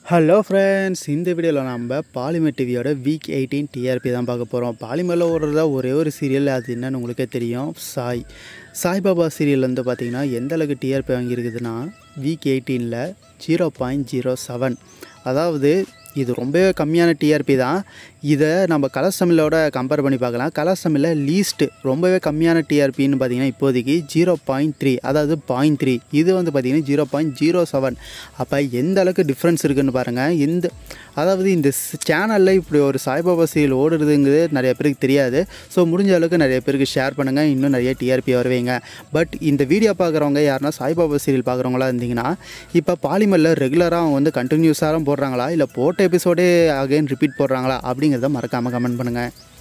hello friends இந்த வீடியோவில் நம்ம பாலிமர் டிவியோட வீக் எயிட்டீன் டிஆர்பி தான் பார்க்க போகிறோம் பாலிமரில் ஓடுறதா ஒரே ஒரு சீரியல் அது என்னன்னு உங்களுக்கே தெரியும் சாய் சாய்பாபா சீரியல் வந்து பார்த்திங்கன்னா எந்த அளவுக்கு டிஆர்பி வாங்கியிருக்குதுன்னா வீக் எயிட்டீனில் ஜீரோ பாயிண்ட் ஜீரோ செவன் அதாவது இது ரொம்பவே கம்மியான டிஆர்பி தான் இதை நம்ம கலர்ஸ் தமிழோட கம்பேர் பண்ணி பார்க்கலாம் கலர்ஸ் தமிழில் லீஸ்ட்டு ரொம்பவே கம்மியான டிஆர்பின்னு பார்த்தீங்கன்னா இப்போதைக்கு ஜீரோ பாயிண்ட் த்ரீ அதாவது பாயிண்ட் த்ரீ இது வந்து பார்த்திங்கன்னா ஜீரோ பாயிண்ட் ஜீரோ செவன் அப்போ எந்த அளவுக்கு டிஃப்ரென்ஸ் இருக்குன்னு பாருங்கள் இந்த அதாவது இந்த சேனலில் இப்படி ஒரு சாய்பாபா சீரியல் ஓடுறதுங்கிறது நிறைய பேருக்கு தெரியாது ஸோ முடிஞ்ச அளவுக்கு நிறைய பேருக்கு ஷேர் பண்ணுங்கள் இன்னும் நிறைய டிஆர்பி வருவீங்க பட் இந்த வீடியோ பார்க்குறவங்க யாருன்னா சாய்பாபா சீரியல் பார்க்குறவங்களா இருந்தீங்கன்னா இப்போ பாலிமரில் ரெகுலராக அவங்க வந்து கண்டினியூஸாக போடுறாங்களா இல்லை போட்ட எபிசோடே அகைன் ரிப்பீட் போடுறாங்களா அப்படிங்கிறத மறக்காமல் கமெண்ட் பண்ணுங்கள்